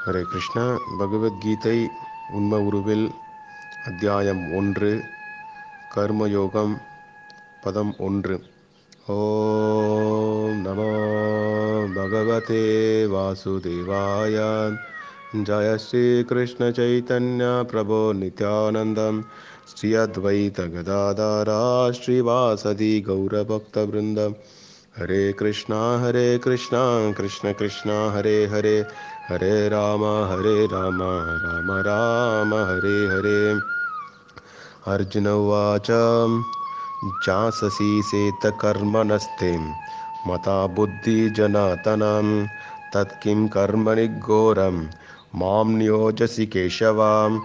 ஹரே கிருஷ்ணா பகவத்கீதை உண்ம உருவில் அத்தியாயம் ஒன்று கர்மயோகம் பதம் ஒன்று ஓம் நமோ பகவதே வாசுதேவாய ஜய ஸ்ரீ கிருஷ்ண சைத்தன்ய பிரபோ நித்யானந்தம் ஸ்ரீ அத்வைத கதாதாரா ஸ்ரீவாசதி கௌரபக்தவிருந்தம் हरे कृष्णा हरे कृष्णा कृष्ण कृष्णा हरे हरे हरे राम हरे राम राम राम हरे हरे अर्जुन उवाच जाससि सेतकर्मणस्ते मता बुद्धिजनातनं तत्किं कर्मणि घोरं मां नियोजसि केशवाम्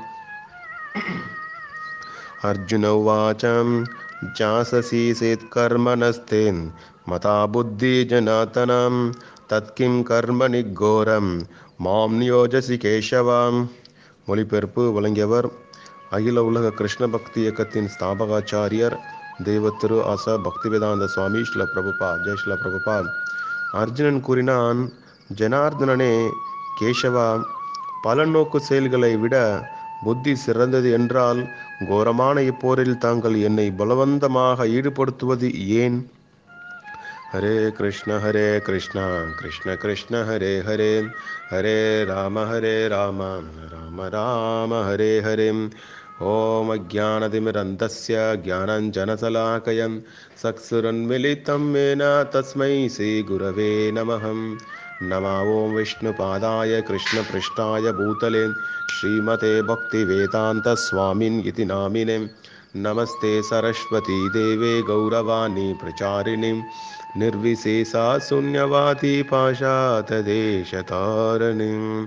अर्जुन उवाच जाससि सेत्कर्मणस्ते मता बुद्धिजनातनं தத்கிம் கர்மணி கோரம் மாம் நியோஜசி கேசவாம் மொழிபெயர்ப்பு வழங்கியவர் அகில உலக கிருஷ்ண பக்தி இயக்கத்தின் ஸ்தாபகாச்சாரியர் தெய்வ திரு ஆசா பக்திவேதாந்த சுவாமி ஸ்ல பிரபுபா ஜெய் ஸ்ல பிரபுபா அர்ஜுனன் கூறினான் ஜனார்தனனே கேசவா பலநோக்கு செயல்களை விட புத்தி சிறந்தது என்றால் கோரமான இப்போரில் தாங்கள் என்னை பலவந்தமாக ஈடுபடுத்துவது ஏன் हरे कृष्ण हरे कृष्ण कृष्ण कृष्ण हरे हरे हरे राम हरे राम राम राम हरे हरे ॐ अज्ञानतिमिरन्तस्य ज्ञानञ्जनशलाकयं चक्षुरुन्मिलितं येन तस्मै श्रीगुरवे नमः नमा ॐ विष्णुपादाय कृष्णपृष्ठाय भूतले श्रीमते भक्तिवेदान्तस्वामिन् इति नामिने नमस्ते सरस्वती देवे गौरवाणी प्रचारिणीं निर्विशेषा शून्यवादी पाशातदेशतारणिम्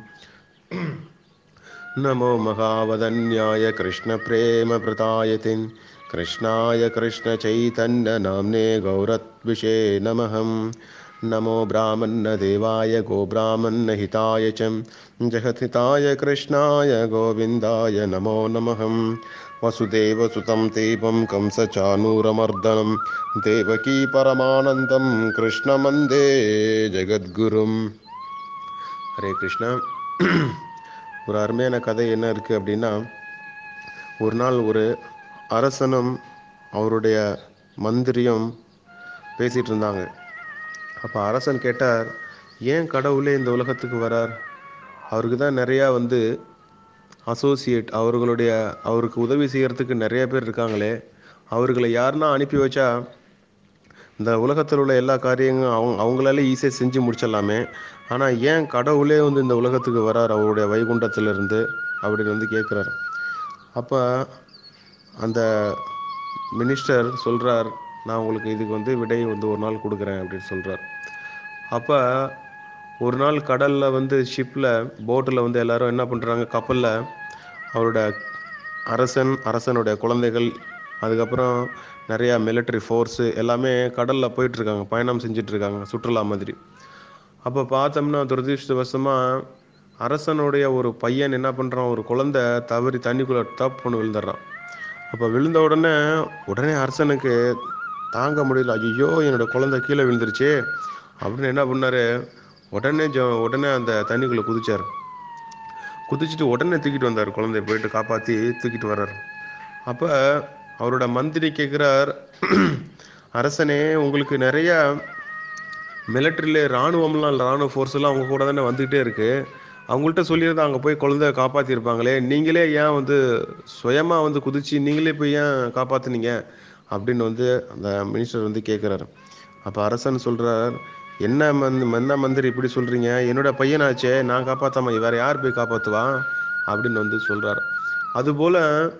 नमो महावदन्याय कृष्णप्रेमप्रतायतिं कृष्णाय कृष्णचैतन्यनाम्ने गौरत्विषे नमः नमो ब्राह्मणदेवाय गोब्राह्मणहिताय च जगद्हिताय कृष्णाय गोविन्दाय नमो नमः वसुदेवसुतं देवं कंसचानूरमर्दनं देवकी परमानन्दं कृष्णमन्दे ஜெகத்குரும் ஹரே கிருஷ்ணா ஒரு அருமையான கதை என்ன இருக்குது அப்படின்னா ஒரு நாள் ஒரு அரசனும் அவருடைய மந்திரியும் பேசிகிட்டு இருந்தாங்க அப்போ அரசன் கேட்டார் ஏன் கடவுளே இந்த உலகத்துக்கு வரார் அவருக்கு தான் நிறையா வந்து அசோசியேட் அவர்களுடைய அவருக்கு உதவி செய்கிறதுக்கு நிறைய பேர் இருக்காங்களே அவர்களை யாருன்னா அனுப்பி வச்சா இந்த உலகத்தில் உள்ள எல்லா காரியங்களும் அவங்க அவங்களால ஈஸியாக செஞ்சு முடிச்சிடலாமே ஆனால் ஏன் கடவுளே வந்து இந்த உலகத்துக்கு வரார் அவருடைய வைகுண்டத்திலிருந்து அப்படின்னு வந்து கேட்குறாரு அப்போ அந்த மினிஸ்டர் சொல்கிறார் நான் உங்களுக்கு இதுக்கு வந்து விடை வந்து ஒரு நாள் கொடுக்குறேன் அப்படின்னு சொல்கிறார் அப்போ ஒரு நாள் கடலில் வந்து ஷிப்பில் போட்டில் வந்து எல்லாரும் என்ன பண்ணுறாங்க கப்பலில் அவரோட அரசன் அரசனுடைய குழந்தைகள் அதுக்கப்புறம் நிறையா மிலிட்ரி ஃபோர்ஸு எல்லாமே கடலில் போயிட்டுருக்காங்க பயணம் செஞ்சிட்ருக்காங்க சுற்றுலா மாதிரி அப்போ பார்த்தோம்னா துரதிருஷ்டவசமாக அரசனுடைய ஒரு பையன் என்ன பண்ணுறான் ஒரு குழந்தை தவறி தண்ணிக்குள்ளே டப் பண்ணி விழுந்துடுறான் அப்போ விழுந்த உடனே உடனே அரசனுக்கு தாங்க முடியல ஐயோ என்னோட குழந்தை கீழே விழுந்துருச்சு அப்படின்னு என்ன பண்ணார் உடனே ஜ உடனே அந்த தண்ணிக்குள்ளே குதிச்சார் குதிச்சுட்டு உடனே தூக்கிட்டு வந்தார் குழந்தைய போயிட்டு காப்பாற்றி தூக்கிட்டு வர்றார் அப்போ அவரோட மந்திரி கேட்குறார் அரசனே உங்களுக்கு நிறைய மிலிட்ரியில இராணுவம்லாம் இராணுவ ஃபோர்ஸ்லாம் அவங்க கூட தானே வந்துக்கிட்டே இருக்கு அவங்கள்ட்ட சொல்லியிருந்தா அங்கே போய் குழந்தைய காப்பாற்றிருப்பாங்களே நீங்களே ஏன் வந்து சுயமாக வந்து குதிச்சு நீங்களே போய் ஏன் காப்பாற்றுனீங்க அப்படின்னு வந்து அந்த மினிஸ்டர் வந்து கேட்குறாரு அப்போ அரசன் சொல்கிறார் என்ன மந்த் என்ன மந்திரி இப்படி சொல்கிறீங்க என்னோட பையனாச்சே நான் காப்பாற்றாம வேற யார் போய் காப்பாற்றுவா அப்படின்னு வந்து சொல்கிறார் அதுபோல்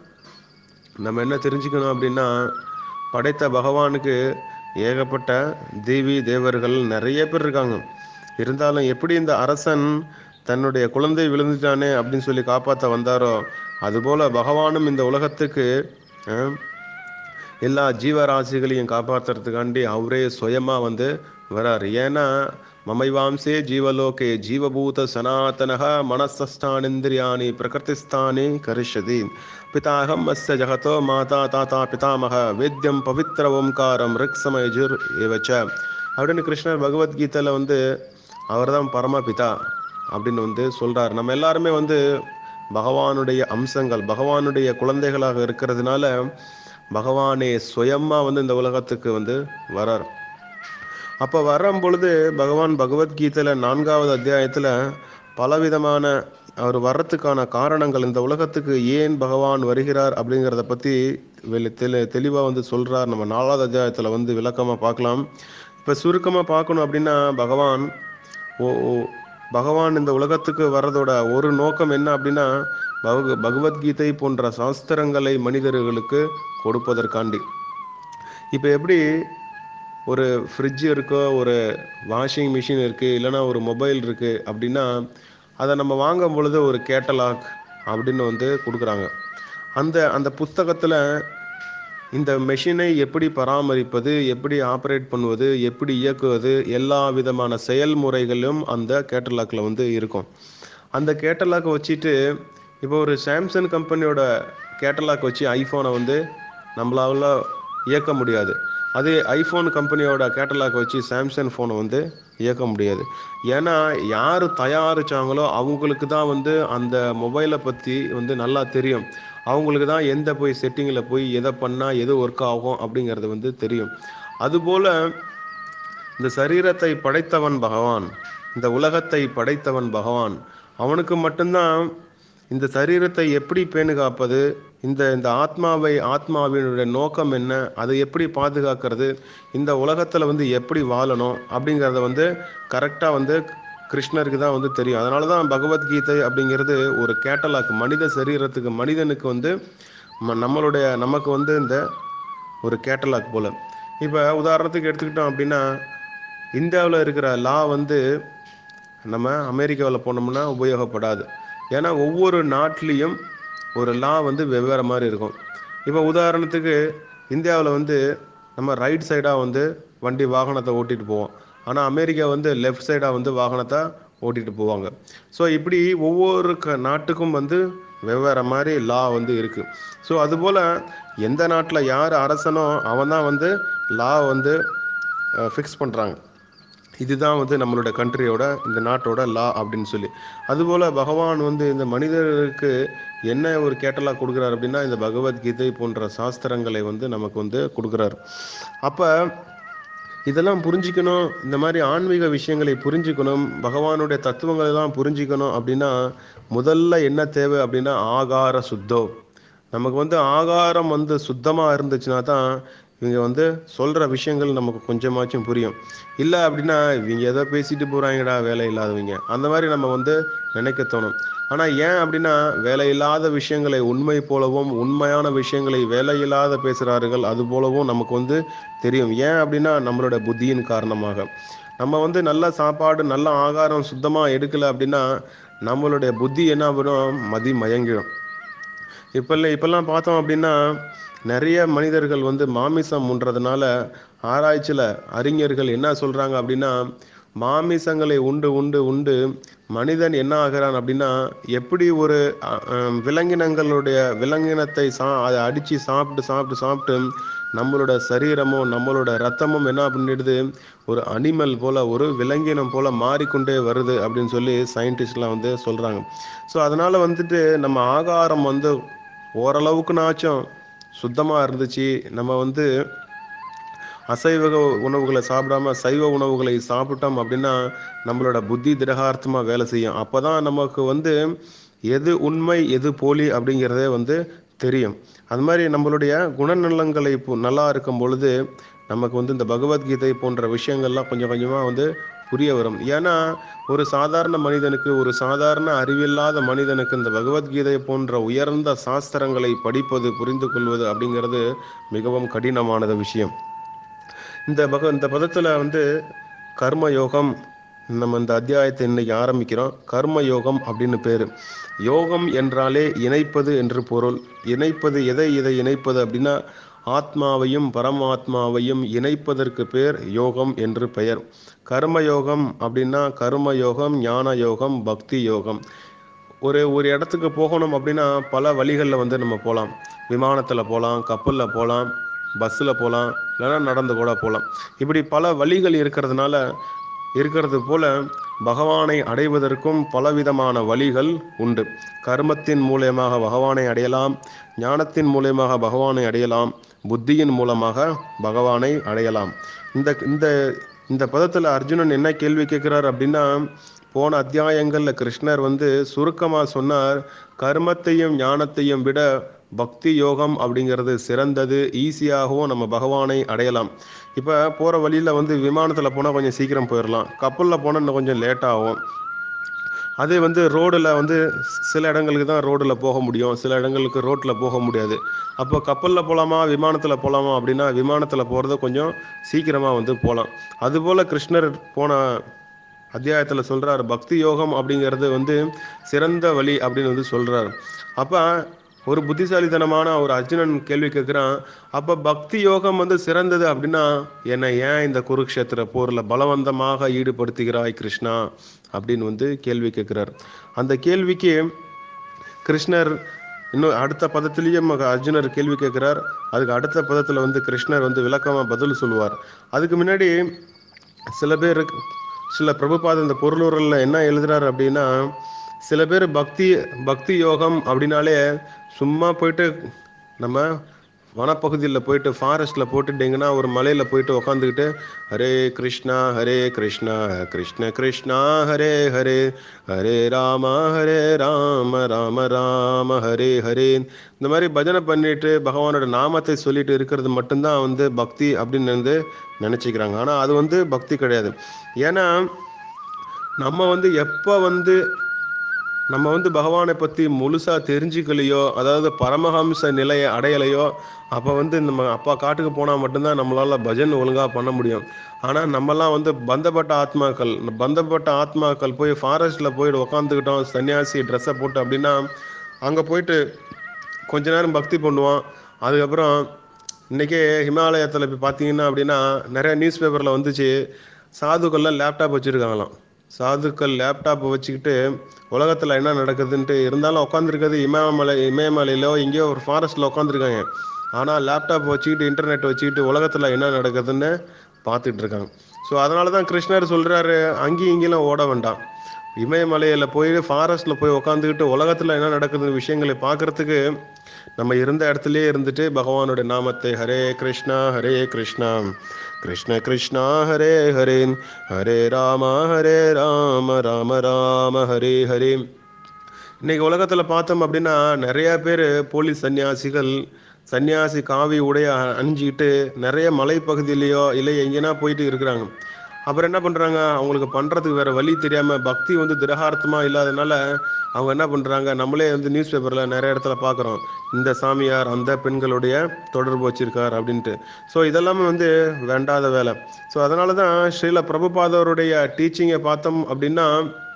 நம்ம என்ன தெரிஞ்சுக்கணும் அப்படின்னா படைத்த பகவானுக்கு ஏகப்பட்ட தேவி தேவர்கள் நிறைய பேர் இருக்காங்க இருந்தாலும் எப்படி இந்த அரசன் தன்னுடைய குழந்தை விழுந்துட்டானே அப்படின்னு சொல்லி காப்பாற்ற வந்தாரோ அதுபோல பகவானும் இந்த உலகத்துக்கு எல்லா ஜீவராசிகளையும் காப்பாற்றுறதுக்காண்டி அவரே சுயமா வந்து வராரு ஏன்னா மமைவாம்சே ஜீவலோகே ஜீவபூத சனாத்தனக மனசஸ்தானிந்திரியாணி பிரகிருதிஸ்தானி கரிஷதி பிதாகம் அஸ்ய ஜகதோ மாதா தாத்தா பிதாமக வேத்யம் பவித்ர ஓம்காரம் ரிக்ஸமயஜுர் ஏவச்ச அப்படின்னு கிருஷ்ணர் பகவத்கீதையில் வந்து அவர் தான் பரமபிதா அப்படின்னு வந்து சொல்றார் நம்ம எல்லாருமே வந்து பகவானுடைய அம்சங்கள் பகவானுடைய குழந்தைகளாக இருக்கிறதுனால பகவானே சுயமா வந்து இந்த உலகத்துக்கு வந்து வரார் அப்போ வரும் பொழுது பகவான் பகவத்கீதையில நான்காவது அத்தியாயத்துல பலவிதமான அவர் வர்றதுக்கான காரணங்கள் இந்த உலகத்துக்கு ஏன் பகவான் வருகிறார் அப்படிங்கிறத பத்தி வெளி தெளி தெளிவாக வந்து சொல்றார் நம்ம நாலாவது அத்தியாயத்துல வந்து விளக்கமா பார்க்கலாம் இப்போ சுருக்கமா பார்க்கணும் அப்படின்னா பகவான் ஓ ஓ- பகவான் இந்த உலகத்துக்கு வர்றதோட ஒரு நோக்கம் என்ன அப்படின்னா பகவ பகவத்கீதை போன்ற சாஸ்திரங்களை மனிதர்களுக்கு கொடுப்பதற்காண்டி இப்போ எப்படி ஒரு ஃப்ரிட்ஜ் இருக்கோ ஒரு வாஷிங் மிஷின் இருக்குது இல்லைன்னா ஒரு மொபைல் இருக்குது அப்படின்னா அதை நம்ம வாங்கும் பொழுது ஒரு கேட்டலாக் அப்படின்னு வந்து கொடுக்குறாங்க அந்த அந்த புத்தகத்தில் இந்த மெஷினை எப்படி பராமரிப்பது எப்படி ஆப்ரேட் பண்ணுவது எப்படி இயக்குவது எல்லா விதமான செயல்முறைகளும் அந்த கேட்டலாக்ல வந்து இருக்கும் அந்த கேட்டலாக் வச்சுட்டு இப்போ ஒரு சாம்சங் கம்பெனியோட கேட்டலாக் வச்சு ஐஃபோனை வந்து நம்மளால இயக்க முடியாது அதே ஐஃபோன் கம்பெனியோட கேட்டலாக் வச்சு சாம்சங் ஃபோனை வந்து இயக்க முடியாது ஏன்னா யார் தயாரிச்சாங்களோ அவங்களுக்கு தான் வந்து அந்த மொபைலை பற்றி வந்து நல்லா தெரியும் அவங்களுக்கு தான் எந்த போய் செட்டிங்கில் போய் எதை பண்ணால் எது ஒர்க் ஆகும் அப்படிங்கிறது வந்து தெரியும் அதுபோல் இந்த சரீரத்தை படைத்தவன் பகவான் இந்த உலகத்தை படைத்தவன் பகவான் அவனுக்கு மட்டும்தான் இந்த சரீரத்தை எப்படி பேணு காப்பது இந்த இந்த ஆத்மாவை ஆத்மாவினுடைய நோக்கம் என்ன அதை எப்படி பாதுகாக்கிறது இந்த உலகத்தில் வந்து எப்படி வாழணும் அப்படிங்கிறத வந்து கரெக்டாக வந்து கிருஷ்ணருக்கு தான் வந்து தெரியும் அதனால தான் பகவத்கீதை அப்படிங்கிறது ஒரு கேட்டலாக் மனித சரீரத்துக்கு மனிதனுக்கு வந்து ம- நம்மளுடைய நமக்கு வந்து இந்த ஒரு கேட்டலாக் போல இப்போ உதாரணத்துக்கு எடுத்துக்கிட்டோம் அப்படின்னா இந்தியாவில் இருக்கிற லா வந்து நம்ம அமெரிக்காவில் போனோம்னா உபயோகப்படாது ஏன்னா ஒவ்வொரு நாட்டிலையும் ஒரு லா வந்து வெவ்வேறு மாதிரி இருக்கும் இப்போ உதாரணத்துக்கு இந்தியாவில் வந்து நம்ம ரைட் சைடாக வந்து வண்டி வாகனத்தை ஓட்டிட்டு போவோம் ஆனால் அமெரிக்கா வந்து லெஃப்ட் சைடாக வந்து வாகனத்தை ஓட்டிட்டு போவாங்க ஸோ இப்படி ஒவ்வொரு க நாட்டுக்கும் வந்து வெவ்வேறு மாதிரி லா வந்து இருக்குது ஸோ அதுபோல் எந்த நாட்டில் யார் அரசனோ அவன் தான் வந்து லா வந்து ஃபிக்ஸ் பண்ணுறாங்க இதுதான் வந்து நம்மளோட கண்ட்ரியோட இந்த நாட்டோட லா அப்படின்னு சொல்லி அதுபோல் பகவான் வந்து இந்த மனிதருக்கு என்ன ஒரு கேட்டலாக் கொடுக்குறாரு அப்படின்னா இந்த பகவத்கீதை போன்ற சாஸ்திரங்களை வந்து நமக்கு வந்து கொடுக்குறாரு அப்போ இதெல்லாம் புரிஞ்சிக்கணும் இந்த மாதிரி ஆன்மீக விஷயங்களை புரிஞ்சுக்கணும் பகவானுடைய தத்துவங்களை எல்லாம் புரிஞ்சுக்கணும் அப்படின்னா முதல்ல என்ன தேவை அப்படின்னா ஆகார சுத்தோ நமக்கு வந்து ஆகாரம் வந்து சுத்தமாக இருந்துச்சுன்னா தான் இவங்க வந்து சொல்கிற விஷயங்கள் நமக்கு கொஞ்சமாச்சும் புரியும் இல்லை அப்படின்னா இவங்க ஏதோ பேசிட்டு போகிறாங்கடா வேலை இல்லாதவங்க அந்த மாதிரி நம்ம வந்து நினைக்க தோணும் ஆனால் ஏன் அப்படின்னா வேலையில்லாத விஷயங்களை உண்மை போலவும் உண்மையான விஷயங்களை வேலையில்லாத பேசுகிறார்கள் அது போலவும் நமக்கு வந்து தெரியும் ஏன் அப்படின்னா நம்மளோட புத்தியின் காரணமாக நம்ம வந்து நல்ல சாப்பாடு நல்ல ஆகாரம் சுத்தமாக எடுக்கல அப்படின்னா நம்மளுடைய புத்தி என்ன பண்ணும் மதி மயங்கிடும் இப்போ இப்பெல்லாம் பார்த்தோம் அப்படின்னா நிறைய மனிதர்கள் வந்து மாமிசம் உண்றதுனால ஆராய்ச்சியில் அறிஞர்கள் என்ன சொல்கிறாங்க அப்படின்னா மாமிசங்களை உண்டு உண்டு உண்டு மனிதன் என்ன ஆகிறான் அப்படின்னா எப்படி ஒரு அ, அம், விலங்கினங்களுடைய விலங்கினத்தை சா அதை அடித்து சாப்பிட்டு சாப்பிட்டு சாப்பிட்டு நம்மளோட சரீரமும் நம்மளோட ரத்தமும் என்ன பண்ணிடுது ஒரு அனிமல் போல ஒரு விலங்கினம் போல மாறிக்கொண்டே வருது அப்படின்னு சொல்லி சயின்டிஸ்ட்லாம் வந்து சொல்கிறாங்க ஸோ அதனால வந்துட்டு நம்ம ஆகாரம் வந்து ஓரளவுக்குனாச்சும் சுத்தமாக இருந்துச்சு நம்ம வந்து அசைவ உணவுகளை சாப்பிடாம சைவ உணவுகளை சாப்பிட்டோம் அப்படின்னா நம்மளோட புத்தி திடகார்த்தமாக வேலை செய்யும் அப்போ தான் நமக்கு வந்து எது உண்மை எது போலி அப்படிங்கிறதே வந்து தெரியும் அது மாதிரி நம்மளுடைய குணநலங்களை இப்போ நல்லா இருக்கும் பொழுது நமக்கு வந்து இந்த பகவத்கீதை போன்ற விஷயங்கள்லாம் கொஞ்சம் கொஞ்சமாக வந்து புரிய வரும் ஏன்னா ஒரு சாதாரண மனிதனுக்கு ஒரு சாதாரண அறிவில்லாத மனிதனுக்கு இந்த பகவத்கீதை போன்ற உயர்ந்த சாஸ்திரங்களை படிப்பது புரிந்து கொள்வது அப்படிங்கிறது மிகவும் கடினமானது விஷயம் இந்த பக இந்த பதத்தில் வந்து கர்ம யோகம் நம்ம இந்த அத்தியாயத்தை இன்னைக்கு ஆரம்பிக்கிறோம் கர்ம யோகம் அப்படின்னு பேர் யோகம் என்றாலே இணைப்பது என்று பொருள் இணைப்பது எதை இதை இணைப்பது அப்படின்னா ஆத்மாவையும் பரமாத்மாவையும் இணைப்பதற்கு பேர் யோகம் என்று பெயர் கர்ம யோகம் அப்படின்னா கர்ம யோகம் ஞான யோகம் பக்தி யோகம் ஒரு ஒரு இடத்துக்கு போகணும் அப்படின்னா பல வழிகளில் வந்து நம்ம போகலாம் விமானத்தில் போகலாம் கப்பலில் போகலாம் பஸ்ஸில் போகலாம் இல்லைன்னா நடந்து கூட போகலாம் இப்படி பல வழிகள் இருக்கிறதுனால இருக்கிறது போல பகவானை அடைவதற்கும் பலவிதமான வழிகள் உண்டு கர்மத்தின் மூலயமாக பகவானை அடையலாம் ஞானத்தின் மூலயமாக பகவானை அடையலாம் புத்தியின் மூலமாக பகவானை அடையலாம் இந்த இந்த இந்த பதத்தில் அர்ஜுனன் என்ன கேள்வி கேட்கிறார் அப்படின்னா போன அத்தியாயங்களில் கிருஷ்ணர் வந்து சுருக்கமாக சொன்னார் கர்மத்தையும் ஞானத்தையும் விட பக்தி யோகம் அப்படிங்கிறது சிறந்தது ஈஸியாகவும் நம்ம பகவானை அடையலாம் இப்போ போகிற வழியில் வந்து விமானத்தில் போனால் கொஞ்சம் சீக்கிரம் போயிடலாம் கப்பலில் போனால் இன்னும் கொஞ்சம் லேட் ஆகும் அதே வந்து ரோடில் வந்து சில இடங்களுக்கு தான் ரோடில் போக முடியும் சில இடங்களுக்கு ரோட்டில் போக முடியாது அப்போ கப்பலில் போகலாமா விமானத்தில் போகலாமா அப்படின்னா விமானத்தில் போகிறது கொஞ்சம் சீக்கிரமாக வந்து போகலாம் அதுபோல் கிருஷ்ணர் போன அத்தியாயத்தில் சொல்கிறார் பக்தி யோகம் அப்படிங்கிறது வந்து சிறந்த வழி அப்படின்னு வந்து சொல்கிறார் அப்போ ஒரு புத்திசாலித்தனமான ஒரு அர்ஜுனன் கேள்வி கேட்குறான் அப்போ பக்தி யோகம் வந்து சிறந்தது அப்படின்னா என்னை ஏன் இந்த குருக்ஷேத்திர போரில் பலவந்தமாக ஈடுபடுத்துகிறாய் கிருஷ்ணா அப்படின்னு வந்து கேள்வி கேட்குறார் அந்த கேள்விக்கு கிருஷ்ணர் இன்னும் அடுத்த பதத்திலேயே அர்ஜுனர் கேள்வி கேட்குறார் அதுக்கு அடுத்த பதத்தில் வந்து கிருஷ்ணர் வந்து விளக்கமாக பதில் சொல்லுவார் அதுக்கு முன்னாடி சில பேர் சில பிரபுபாத இந்த பொருளுரில் என்ன எழுதுறாரு அப்படின்னா சில பேர் பக்தி பக்தி யோகம் அப்படின்னாலே சும்மா போயிட்டு நம்ம வனப்பகுதியில் போயிட்டு ஃபாரஸ்ட்டில் போட்டுட்டிங்கன்னா ஒரு மலையில் போயிட்டு உக்காந்துக்கிட்டு ஹரே கிருஷ்ணா ஹரே கிருஷ்ணா கிருஷ்ண கிருஷ்ணா ஹரே ஹரே ஹரே ராம ஹரே ராம ராம ராம ஹரே ஹரே இந்த மாதிரி பஜனை பண்ணிட்டு பகவானோட நாமத்தை சொல்லிட்டு இருக்கிறது மட்டும்தான் வந்து பக்தி அப்படின்னு வந்து நினச்சிக்கிறாங்க ஆனால் அது வந்து பக்தி கிடையாது ஏன்னா நம்ம வந்து எப்போ வந்து நம்ம வந்து பகவானை பற்றி முழுசாக தெரிஞ்சுக்கலையோ அதாவது பரமஹம்ச நிலையை அடையலையோ அப்போ வந்து நம்ம அப்பா காட்டுக்கு போனால் மட்டும்தான் நம்மளால் பஜன் ஒழுங்காக பண்ண முடியும் ஆனால் நம்மலாம் வந்து பந்தப்பட்ட ஆத்மாக்கள் பந்தப்பட்ட ஆத்மாக்கள் போய் ஃபாரஸ்ட்டில் போயிட்டு உக்காந்துக்கிட்டோம் சன்னியாசி ட்ரெஸ்ஸை போட்டு அப்படின்னா அங்கே போயிட்டு கொஞ்ச நேரம் பக்தி பண்ணுவோம் அதுக்கப்புறம் இன்றைக்கே ஹிமாலயத்தில் இப்போ பார்த்தீங்கன்னா அப்படின்னா நிறைய நியூஸ் பேப்பரில் வந்துச்சு சாதுக்கள்லாம் லேப்டாப் வச்சுருக்காங்களாம் சாதுக்கள் லேப்டாப்பை வச்சுக்கிட்டு உலகத்தில் என்ன நடக்குதுன்ட்டு இருந்தாலும் உட்காந்துருக்கிறது இமயமலை இமயமலையிலோ எங்கேயோ ஒரு ஃபாரஸ்ட்டில் உட்காந்துருக்காங்க ஆனால் லேப்டாப் வச்சுக்கிட்டு இன்டர்நெட் வச்சுக்கிட்டு உலகத்தில் என்ன நடக்குதுன்னு பார்த்துட்டு இருக்காங்க ஸோ அதனால தான் கிருஷ்ணர் சொல்கிறாரு அங்கேயும் இங்கேயும் ஓட வேண்டாம் இமயமலையில் போய் ஃபாரஸ்ட்டில் போய் உட்காந்துக்கிட்டு உலகத்தில் என்ன நடக்குது விஷயங்களை பார்க்குறதுக்கு நம்ம இருந்த இடத்துலயே இருந்துட்டு பகவானோட நாமத்தை ஹரே கிருஷ்ணா ஹரே கிருஷ்ணா கிருஷ்ண கிருஷ்ணா ஹரே ஹரே ஹரே ராம ஹரே ராம ராம ராம ஹரே ஹரே இன்னைக்கு உலகத்தில் பார்த்தோம் அப்படின்னா நிறைய பேர் போலீஸ் சன்னியாசிகள் சன்னியாசி காவி உடைய அணிஞ்சிக்கிட்டு நிறைய மலைப்பகுதியிலையோ இல்லை எங்கேனா போயிட்டு இருக்கிறாங்க அப்புறம் என்ன பண்ணுறாங்க அவங்களுக்கு பண்ணுறதுக்கு வேறு வழி தெரியாமல் பக்தி வந்து திரகார்த்தமாக இல்லாதனால அவங்க என்ன பண்ணுறாங்க நம்மளே வந்து நியூஸ் பேப்பரில் நிறைய இடத்துல பார்க்குறோம் இந்த சாமியார் அந்த பெண்களுடைய தொடர்பு வச்சிருக்கார் அப்படின்ட்டு ஸோ இதெல்லாமே வந்து வேண்டாத வேலை ஸோ அதனால தான் ஸ்ரீல பிரபுபாதவருடைய டீச்சிங்கை பார்த்தோம் அப்படின்னா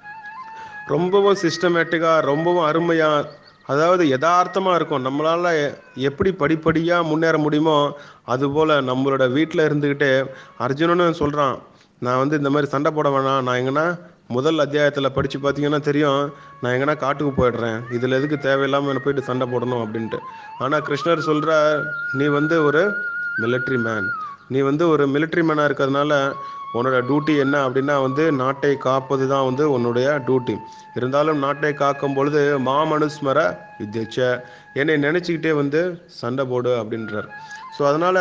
ரொம்பவும் சிஸ்டமேட்டிக்காக ரொம்பவும் அருமையாக அதாவது யதார்த்தமாக இருக்கும் நம்மளால் எப்படி படிப்படியாக முன்னேற முடியுமோ அதுபோல் நம்மளோட வீட்டில் இருந்துக்கிட்டு அர்ஜுனனும் சொல்கிறான் நான் வந்து இந்த மாதிரி சண்டை போட வேணாம் நான் எங்கன்னா முதல் அத்தியாயத்தில் படித்து பார்த்தீங்கன்னா தெரியும் நான் எங்கன்னா காட்டுக்கு போயிடுறேன் இதில் எதுக்கு தேவையில்லாமல் என்ன போயிட்டு சண்டை போடணும் அப்படின்ட்டு ஆனால் கிருஷ்ணர் சொல்கிற நீ வந்து ஒரு மிலிட்ரி மேன் நீ வந்து ஒரு மிலிட்ரி மேனாக இருக்கிறதுனால உன்னோட டியூட்டி என்ன அப்படின்னா வந்து நாட்டை காப்பது தான் வந்து உன்னுடைய டியூட்டி இருந்தாலும் நாட்டை காக்கும் பொழுது மாமனுஸ்மர வித்யச்ச என்னை நினச்சிக்கிட்டே வந்து சண்டை போடு அப்படின்றார் ஸோ அதனால்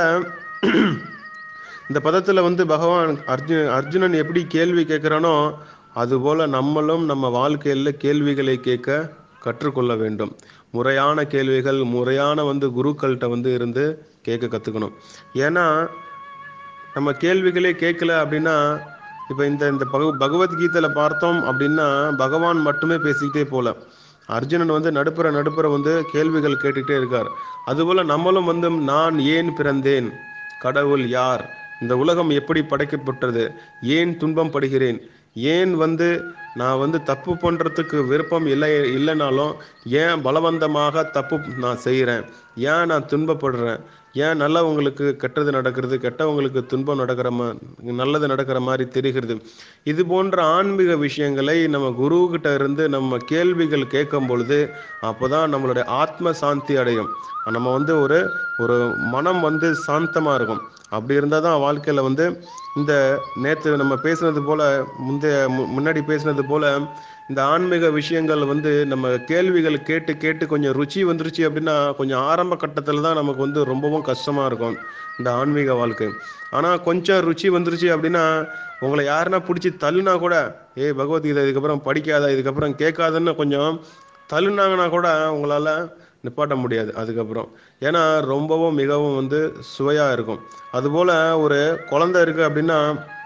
இந்த பதத்தில் வந்து பகவான் அர்ஜுன் அர்ஜுனன் எப்படி கேள்வி கேட்குறானோ அதுபோல் நம்மளும் நம்ம வாழ்க்கையில் கேள்விகளை கேட்க கற்றுக்கொள்ள வேண்டும் முறையான கேள்விகள் முறையான வந்து குருக்கள்கிட்ட வந்து இருந்து கேட்க கற்றுக்கணும் ஏன்னா நம்ம கேள்விகளே கேட்கல அப்படின்னா இப்போ இந்த இந்த பக பகவத்கீதையில் பார்த்தோம் அப்படின்னா பகவான் மட்டுமே பேசிக்கிட்டே போல அர்ஜுனன் வந்து நடுப்புற நடுப்புற வந்து கேள்விகள் கேட்டுக்கிட்டே இருக்கார் அதுபோல் நம்மளும் வந்து நான் ஏன் பிறந்தேன் கடவுள் யார் இந்த உலகம் எப்படி படைக்கப்பட்டது ஏன் துன்பம் படுகிறேன் ஏன் வந்து நான் வந்து தப்பு பண்ணுறதுக்கு விருப்பம் இல்லை இல்லைனாலும் ஏன் பலவந்தமாக தப்பு நான் செய்கிறேன் ஏன் நான் துன்பப்படுறேன் ஏன் நல்லவங்களுக்கு கெட்டது நடக்கிறது கெட்டவங்களுக்கு துன்பம் நடக்கிற மா நல்லது நடக்கிற மாதிரி தெரிகிறது இது போன்ற ஆன்மீக விஷயங்களை நம்ம குருக்கிட்ட இருந்து நம்ம கேள்விகள் கேட்கும் பொழுது அப்போ தான் நம்மளுடைய ஆத்ம சாந்தி அடையும் நம்ம வந்து ஒரு ஒரு மனம் வந்து சாந்தமாக இருக்கும் அப்படி இருந்தால் தான் வாழ்க்கையில் வந்து இந்த நேற்று நம்ம பேசுனது போல் முந்தைய மு- முன்னாடி பேசுனது போல் இந்த ஆன்மீக விஷயங்கள் வந்து நம்ம கேள்விகள் கேட்டு கேட்டு கொஞ்சம் ருச்சி வந்துருச்சு அப்படின்னா கொஞ்சம் ஆரம்ப கட்டத்தில் தான் நமக்கு வந்து ரொம்பவும் கஷ்டமாக இருக்கும் இந்த ஆன்மீக வாழ்க்கை ஆனால் கொஞ்சம் ருச்சி வந்துருச்சு அப்படின்னா உங்களை யாருன்னா பிடிச்சி தள்ளுனா கூட ஏய் பகவத்கீதை இதுக்கப்புறம் படிக்காத இதுக்கப்புறம் கேட்காதன்னு கொஞ்சம் தள்ளுனாங்கன்னா கூட உங்களால் நிப்பாட்ட முடியாது அதுக்கப்புறம் ஏன்னா ரொம்பவும் மிகவும் வந்து சுவையாக இருக்கும் அதுபோல் ஒரு குழந்தை இருக்குது அப்படின்னா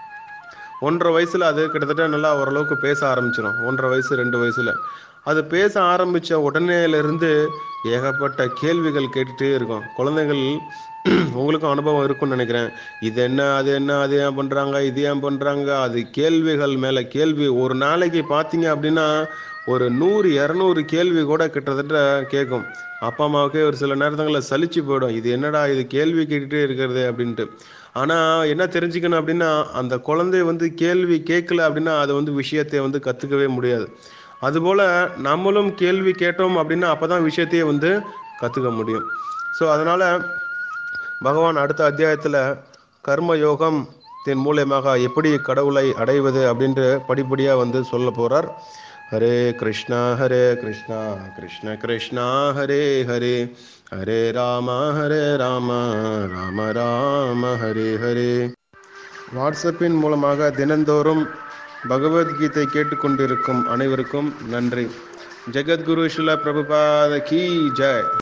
ஒன்றரை வயசுல அது கிட்டத்தட்ட நல்லா ஓரளவுக்கு பேச ஆரம்பிச்சிடும் ஒன்றரை வயசு ரெண்டு வயசுல அது பேச ஆரம்பிச்ச உடனேலேருந்து ஏகப்பட்ட கேள்விகள் கேட்டுட்டே இருக்கும் குழந்தைகள் உங்களுக்கும் அனுபவம் இருக்கும்னு நினைக்கிறேன் இது என்ன அது என்ன அது ஏன் பண்றாங்க இது ஏன் பண்றாங்க அது கேள்விகள் மேல கேள்வி ஒரு நாளைக்கு பார்த்தீங்க அப்படின்னா ஒரு நூறு இரநூறு கேள்வி கூட கிட்டத்தட்ட கேட்கும் அப்பா அம்மாவுக்கே ஒரு சில நேரங்களில் சலிச்சு போயிடும் இது என்னடா இது கேள்வி கேட்டுட்டே இருக்கிறது அப்படின்ட்டு ஆனால் என்ன தெரிஞ்சுக்கணும் அப்படின்னா அந்த குழந்தை வந்து கேள்வி கேட்கல அப்படின்னா அது வந்து விஷயத்தை வந்து கற்றுக்கவே முடியாது அதுபோல் நம்மளும் கேள்வி கேட்டோம் அப்படின்னா அப்போ தான் விஷயத்தையே வந்து கற்றுக்க முடியும் ஸோ அதனால் பகவான் அடுத்த அத்தியாயத்தில் கர்ம யோகம் தின் மூலியமாக எப்படி கடவுளை அடைவது அப்படின்ட்டு படிப்படியாக வந்து சொல்ல போகிறார் ஹரே கிருஷ்ணா ஹரே கிருஷ்ணா கிருஷ்ண கிருஷ்ணா ஹரே ஹரே ஹரே ராம ஹரே ராம ராம ராம ஹரே ஹரே வாட்ஸ்அப்பின் மூலமாக தினந்தோறும் பகவத்கீதை கேட்டுக்கொண்டிருக்கும் அனைவருக்கும் நன்றி ஜெகத்குரு ஸ்ரீல பிரபுபாத கி ஜெய்